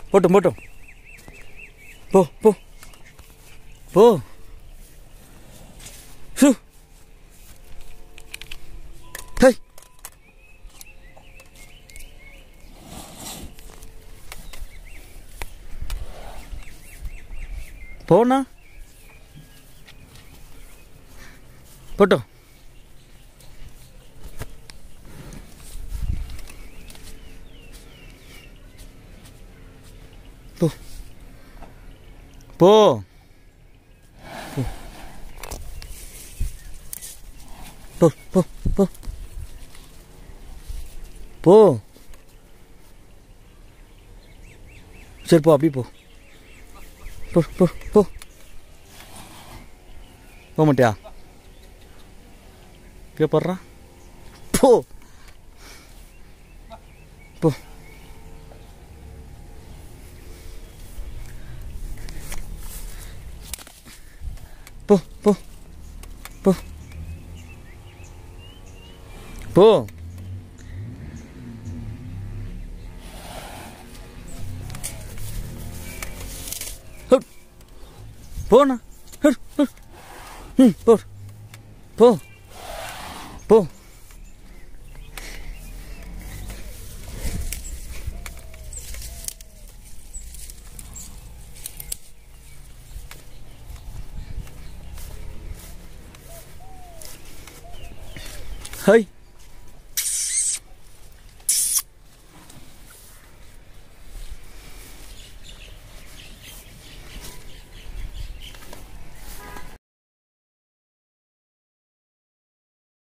போட்டும் போட்டும் போ போ போ ஷூ ஹை போண்ணா போட்டோம் போ போ போ போ போ போ சரி போ அப்படி போ போ போ போ போக மாட்டியா கீழே போடுறா போ போ போ போ போ போ ஹுட். போண்ணா hood, hood. ம் போ போ போ ஹை